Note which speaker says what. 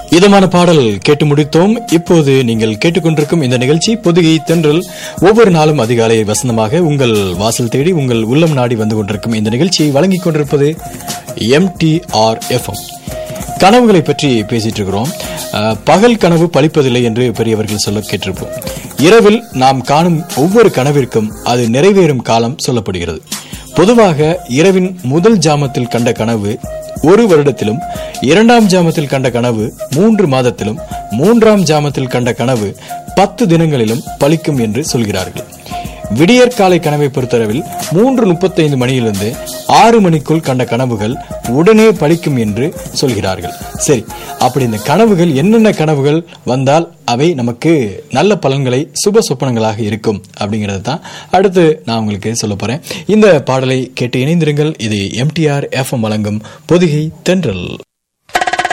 Speaker 1: இதமான பாடல் கேட்டு முடித்தோம் இப்போது நீங்கள் கேட்டுக்கொண்டிருக்கும் இந்த நிகழ்ச்சி பொதுகை தென்றல் ஒவ்வொரு நாளும் அதிகாலை வசந்தமாக உங்கள் வாசல் தேடி உங்கள் உள்ளம் நாடி வந்து கொண்டிருக்கும் இந்த நிகழ்ச்சியை வழங்கிக் கொண்டிருப்பது எம்டிஆர் எஃப்எம் கனவுகளை பற்றி பேசிட்டு இருக்கிறோம் அஹ், பகல் கனவு பலிப்பதில்லை என்று பெரியவர்கள் சொல்ல கேட்டிருப்போம் இரவில் நாம் காணும் ஒவ்வொரு கனவிற்கும் அது நிறைவேறும் காலம் சொல்லப்படுகிறது பொதுவாக இரவின் முதல் ஜாமத்தில் கண்ட கனவு ஒரு வருடத்திலும் இரண்டாம் ஜாமத்தில் கண்ட கனவு மூன்று மாதத்திலும் மூன்றாம் ஜாமத்தில் கண்ட கனவு பத்து தினங்களிலும் பலிக்கும் என்று சொல்கிறார்கள் விடியற் காலை கனவை பொறுத்தளவில் மூன்று முப்பத்தைந்து மணியிலிருந்து ஆறு மணிக்குள் கண்ட கனவுகள் உடனே பலிக்கும் என்று சொல்கிறார்கள் சரி அப்படி இந்த கனவுகள் என்னென்ன கனவுகள் வந்தால் அவை நமக்கு நல்ல பலன்களை சுப சொப்பனங்களாக இருக்கும் அப்படிங்கறது தான் அடுத்து நான் உங்களுக்கு சொல்ல போறேன் இந்த பாடலை கேட்டு இணைந்திருங்கள் இது எம்டிஆர் எஃப்எம் வழங்கும் பொதிகை தென்றல்